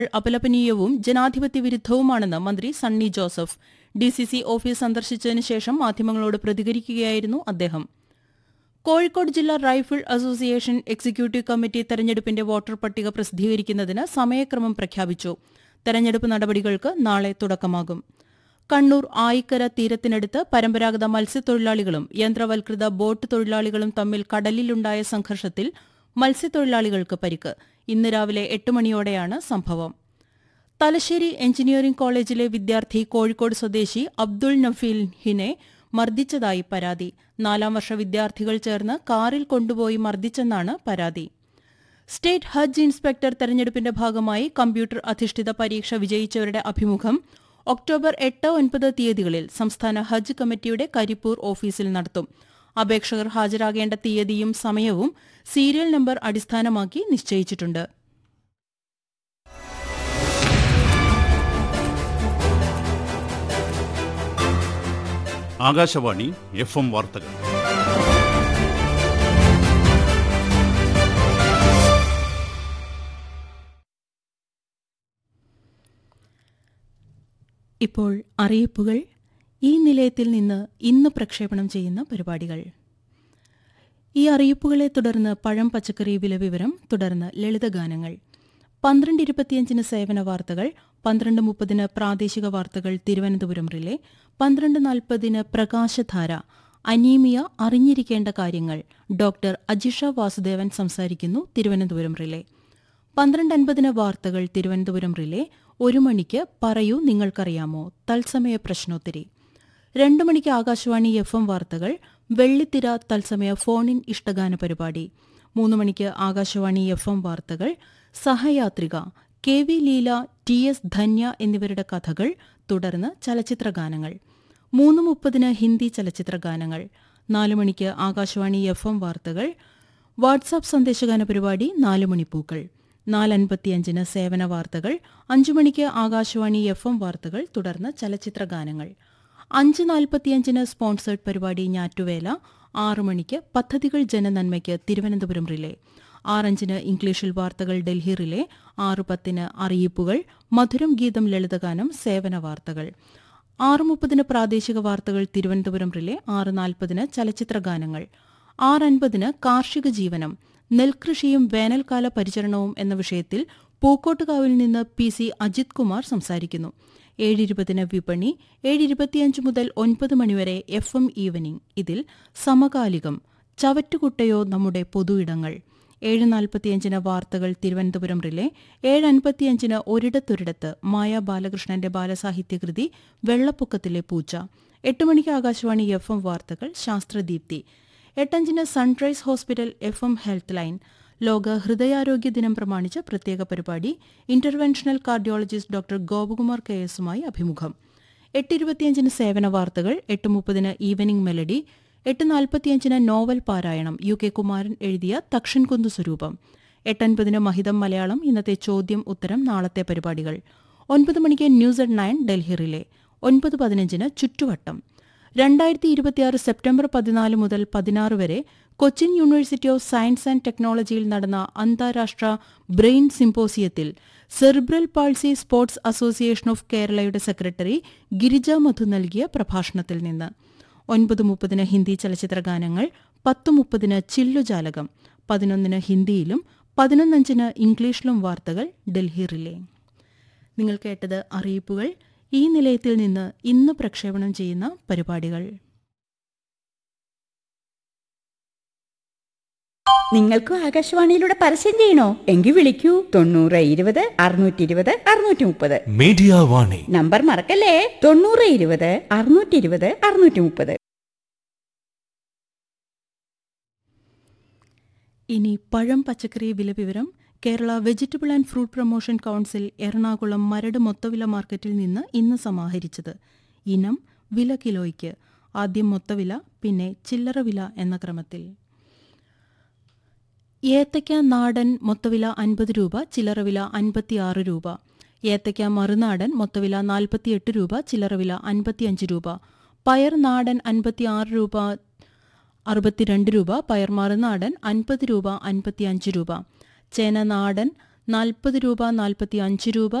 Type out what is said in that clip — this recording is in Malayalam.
അപലപനീയവും ജനാധിപത്യ വിരുദ്ധവുമാണെന്ന് മന്ത്രി Sunny Joseph D C C office സന്ദർശിച്ചതിന് ശേഷം മാധ്യമങ്ങളോട് പ്രതികരിക്കുകയായിരുന്നു അദ്ദേഹം കോഴിക്കോട് ജില്ലാ റൈഫിൾ അസോസിയേഷൻ എക്സിക്യൂട്ടീവ് കമ്മിറ്റി തെരഞ്ഞെടുപ്പിന്റെ വോട്ടർ പട്ടിക പ്രസിദ്ധീകരിക്കുന്നതിന് സമയക്രമം പ്രഖ്യാപിച്ചു തെരഞ്ഞെടുപ്പ് നടപടികൾക്ക് നാളെ തുടക്കമാകും കണ്ണൂർ ആയിക്കര തീരത്തിനടുത്ത് പരമ്പരാഗത മത്സ്യത്തൊഴിലാളികളും യന്ത്രവൽകൃത ബോട്ട് തൊഴിലാളികളും തമ്മിൽ കടലിലുണ്ടായ സംഘർഷത്തിൽ മത്സ്യത്തൊഴിലാളികൾക്ക് പരിക്ക് ഇന്ന് രാവിലെ എട്ട് മണിയോടെയാണ് സംഭവം തലശ്ശേരി എഞ്ചിനീയറിംഗ് കോളേജിലെ വിദ്യാർത്ഥി കോഴിക്കോട് സ്വദേശി അബ്ദുൾ നഫീൽഹിനെ മർദ്ദിച്ചതായി പരാതി നാലാം വർഷ വിദ്യാർത്ഥികൾ ചേർന്ന് കാറിൽ കൊണ്ടുപോയി മർദ്ദിച്ചെന്നാണ് പരാതി സ്റ്റേറ്റ് ഹജ്ജ് ഇൻസ്പെക്ടർ തെരഞ്ഞെടുപ്പിന്റെ ഭാഗമായി കമ്പ്യൂട്ടർ അധിഷ്ഠിത പരീക്ഷ വിജയിച്ചവരുടെ അഭിമുഖം ഒക്ടോബർ എട്ട് ഒൻപത് തീയതികളിൽ സംസ്ഥാന ഹജ്ജ് കമ്മിറ്റിയുടെ കരിപ്പൂർ ഓഫീസിൽ നടത്തും അപേക്ഷകർ ഹാജരാകേണ്ട തീയതിയും സമയവും സീരിയൽ നമ്പർ അടിസ്ഥാനമാക്കി നിശ്ചയിച്ചിട്ടുണ്ട് ആകാശവാണി എഫ് എം വാർത്തകൾ ഇപ്പോൾ അറിയിപ്പുകൾ ഈ നിലയത്തിൽ നിന്ന് ഇന്ന് പ്രക്ഷേപണം ചെയ്യുന്ന പരിപാടികൾ ഈ അറിയിപ്പുകളെ തുടർന്ന് പഴം പച്ചക്കറി വില വിവരം തുടർന്ന് ലളിതഗാനങ്ങൾ പന്ത്രണ്ട് ഇരുപത്തിയഞ്ചിന് സേവന വാർത്തകൾ പന്ത്രണ്ട് മുപ്പതിന് പ്രാദേശിക വാർത്തകൾ തിരുവനന്തപുരം റിലേ പന്ത്രണ്ട് നാൽപ്പതിന് പ്രകാശധാര അനീമിയ അറിഞ്ഞിരിക്കേണ്ട കാര്യങ്ങൾ ഡോക്ടർ അജിഷ വാസുദേവൻ സംസാരിക്കുന്നു തിരുവനന്തപുരം റിലേ പന്ത്രണ്ട് അൻപതിന് വാർത്തകൾ തിരുവനന്തപുരം റിലേ ഒരു മണിക്ക് പറയൂ നിങ്ങൾക്കറിയാമോ തത്സമയ പ്രശ്നോത്തരി രണ്ടു മണിക്ക് ആകാശവാണി എഫ് എം വാർത്തകൾ വെള്ളിത്തിര തത്സമയ ഫോൺ ഇൻ ഇഷ്ടഗാന പരിപാടി മൂന്ന് മണിക്ക് ആകാശവാണി എഫ് എം വാർത്തകൾ സഹയാത്രിക K V Leela T S Dhanya എന്നിവരുടെ കഥകൾ തുടർന്ന് ചലച്ചിത്ര ഗാനങ്ങൾ മൂന്ന് മുപ്പതിന് ഹിന്ദി ചലച്ചിത്ര ഗാനങ്ങൾ നാലു മണിക്ക് ആകാശവാണി എഫ് എം വാർത്തകൾ വാട്സാപ്പ് സന്ദേശഗാന പരിപാടി നാല് മണിപ്പൂക്കൾ നാലൻപത്തിയഞ്ചിന് സേവന വാർത്തകൾ അഞ്ചു മണിക്ക് ആകാശവാണി എഫ് എം വാർത്തകൾ തുടർന്ന് ചലച്ചിത്ര ഗാനങ്ങൾ അഞ്ച് നാൽപ്പത്തിയഞ്ചിന് സ്പോൺസേഡ് പരിപാടി ഞാറ്റുവേല ആറു മണിക്ക് പദ്ധതികൾ ജനനന്മയ്ക്ക് തിരുവനന്തപുരം റിലേ ആറഞ്ചിന് ഇംഗ്ലീഷിൽ വാർത്തകൾ ഡൽഹി റിലേ ആറ് പത്തിന് അറിയിപ്പുകൾ മധുരം ഗീതം ലളിതഗാനം സേവന വാർത്തകൾ ആറ് മുപ്പതിന് പ്രാദേശിക വാർത്തകൾ തിരുവനന്തപുരം റിലേ ആറ് നാൽപ്പതിന് ചലച്ചിത്ര ഗാനങ്ങൾ ആറ് അൻപതിന് കാർഷിക ജീവനം നെൽകൃഷിയും വേനൽക്കാല പരിചരണവും എന്ന വിഷയത്തിൽ പൂക്കോട്ടുകാവിൽ നിന്ന് പി സി അജിത് കുമാർ സംസാരിക്കുന്നു ഏഴിരുപതിന് വിപണി ഏഴിരുപത്തിയഞ്ച് മുതൽ ഒൻപത് മണിവരെ എഫ് എം ഈവനിംഗ് ഇതിൽ സമകാലികം ചവറ്റുകുട്ടയോ നമ്മുടെ പൊതു ഇടങ്ങൾ ഏഴ് നാൽപ്പത്തിയഞ്ചിന് വാർത്തകൾ തിരുവനന്തപുരം റിലേ ഏഴ് അൻപത്തിയഞ്ചിന് ഒരിടത്തൊരിടത്ത് മായ ബാലകൃഷ്ണന്റെ ബാലസാഹിത്യകൃതി വെള്ളപ്പൊക്കത്തിലെ പൂച്ച എട്ട് മണിക്ക് ആകാശവാണി എഫ് എം വാർത്തകൾ ശാസ്ത്രദീപ്തി എട്ടഞ്ചിന് സൺറൈസ് ഹോസ്പിറ്റൽ എഫ് എം ഹെൽത്ത് ലൈൻ ലോക ഹൃദയാരോഗ്യ ദിനം പ്രമാണിച്ച് പ്രത്യേക പരിപാടി interventional cardiologist doctor Gopakumar K എസുമായി അഭിമുഖം എട്ട് ഇരുപത്തിയഞ്ചിന് സേവന വാർത്തകൾ എട്ട് മുപ്പതിന് ഈവനിംഗ് മെലഡി എട്ട് നാൽപ്പത്തിയഞ്ചിന് നോവൽ പാരായണം യു കെ കുമാരൻ എഴുതിയ തക്ഷൻകുന്തു സ്വരൂപം എട്ടൻപതിന് മഹിതം മലയാളം ഇന്നത്തെ ചോദ്യം ഉത്തരം നാളത്തെ പരിപാടികൾ ഒൻപത് മണിക്ക് news at nine Delhi relay ഒൻപത് പതിനഞ്ചിന് ചുറ്റുവട്ടം രണ്ടായിരത്തി ഇരുപത്തിയാറ് സെപ്റ്റംബർ പതിനാല് മുതൽ പതിനാറ് വരെ Cochin university of science and ടെക്നോളജിയിൽ നടന്ന അന്താരാഷ്ട്ര ബ്രെയിൻ സിംപോസിയത്തിൽ cerebral palsy sports association of കേരളയുടെ സെക്രട്ടറി ഗിരിജ മധു നൽകിയ പ്രഭാഷണത്തിൽ നിന്ന് ഒൻപത് മുപ്പതിന് ഹിന്ദി ചലച്ചിത്ര ഗാനങ്ങൾ പത്ത് മുപ്പതിന് ചില്ലുജാലകം പതിനൊന്നിന് ഹിന്ദിയിലും പതിനൊന്നഞ്ചിന് ഇംഗ്ലീഷിലും വാർത്തകൾ ഡൽഹി റിലേ നിങ്ങൾ കേട്ടത് അറിയിപ്പുകൾ ഈ നിലയത്തിൽ നിന്ന് ഇന്ന് പ്രക്ഷേപണം ചെയ്യുന്ന പരിപാടികൾ നിങ്ങൾക്കും ആകാശവാണിയിലൂടെ പരസ്യം ചെയ്യണോ എങ്കിൽ വിളിക്കൂ തൊണ്ണൂറ് ഇരുപത് അറുന്നൂറ്റി ഇരുപത് അറുന്നൂറ്റി മുപ്പത് മീഡിയ വാണി നമ്പർ മറക്കല്ലേ തൊണ്ണൂറ് ഇരുപത് അറുന്നൂറ്റി ഇരുപത് അറുന്നൂറ്റി മുപ്പത് ഇനി പഴം പച്ചക്കറി വില വിവരം Kerala vegetable and fruit promotion council Ernakulam Maradu മൊത്തവില മാർക്കറ്റിൽ നിന്ന് ഇന്ന് സമാഹരിച്ചത് ഇനം വില കിലോയ്ക്ക് ആദ്യം മൊത്തവില പിന്നെ ചില്ലറ വില എന്ന ക്രമത്തിൽ ഏത്തയ്ക്ക നാടൻ മൊത്തവില അൻപത് രൂപ ചില്ലറ വില അൻപത്തിയാറ് രൂപ ഏത്തയ്ക്ക മറുനാടൻ മൊത്തവില നാൽപ്പത്തിയെട്ട് രൂപ ചില്ലറ വില അൻപത്തിയഞ്ച് രൂപ പയർ നാടൻ അൻപത്തിയാറ് രൂപ അറുപത്തിരണ്ട് രൂപ പയർ മറുനാടൻ അൻപത് രൂപ അൻപത്തിയഞ്ച് രൂപ ചേന നാടൻ നാൽപ്പത് രൂപ നാൽപ്പത്തി അഞ്ച് രൂപ